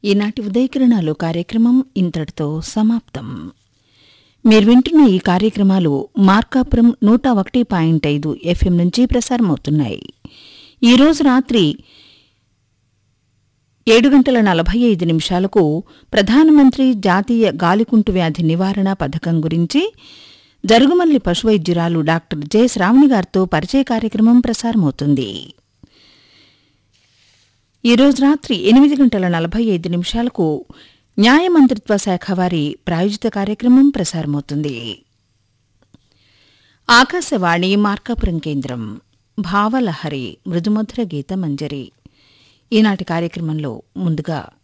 ఈనాటి ఉదయకిరణాలు కార్యక్రమం ఇంతటితో సమాప్తం మీరు వింటున్న ఈ కార్యక్రమాలు మార్కాపురం నూట ఒకటి పాయింట్ ఐదు ఎఫ్ఎం నుంచి ప్రసారమవుతున్నాయి ఈరోజు రాత్రి ఏడు గంటల నలభై ఐదు నిమిషాలకు ప్రధానమంత్రి జాతీయ గాలికుంటు వ్యాధి నివారణ పథకం గురించి జరుగుమల్లి పశువైద్యురాలు డాక్టర్ జె శ్రావణి గారితో పరిచయ కార్యక్రమం ప్రసారమవుతుంది ఈరోజు రాత్రి ఎనిమిది గంటల నలభై ఐదు నిమిషాలకు న్యాయ మంత్రిత్వ శాఖ వారి ప్రాయోజిత కార్యక్రమం ప్రసారమవుతుంది ఆకాశవాణి మార్కాపురం కేంద్రం భావలహరి మృదుమధుర గీత మంజరి ఈనాటి కార్యక్రమంలో ముందుగా